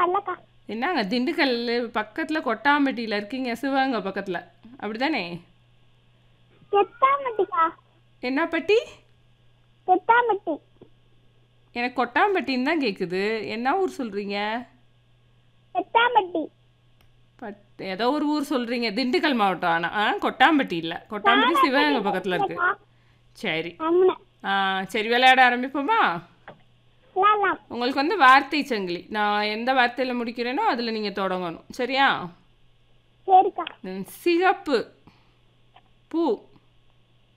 தெரியலக்கா என்னங்க திண்டுக்கல் பக்கத்தில் கொட்டாம்பட்டியில் இருக்கீங்க சிவகங்கை பக்கத்தில் அப்படிதானே தெத்தாமட்டிக்கா என்ன பட்டி தெத்தாமட்டி எனக்கு கொட்டாம்பட்டின்னு தான் கேட்குது என்ன ஊர் சொல்கிறீங்க தெத்தாமட்டி பட் ஏதோ ஒரு ஊர் சொல்கிறீங்க திண்டுக்கல் மாவட்டம் ஆனால் ஆ கொட்டாம்பட்டி இல்லை கொட்டாம்பட்டி சிவகங்கை பக்கத்தில் இருக்கு சரி அம்மனை ஆ சரி விளையாட ஆரம்பிப்போமா விளாட்லாம் உங்களுக்கு வந்து வார்த்தை சங்கிலி நான் எந்த வார்த்தையில் முடிக்கிறேனோ அதில் நீங்கள் தொடங்கணும் சரியா சரிக்கா ம், சிகப்பு பூ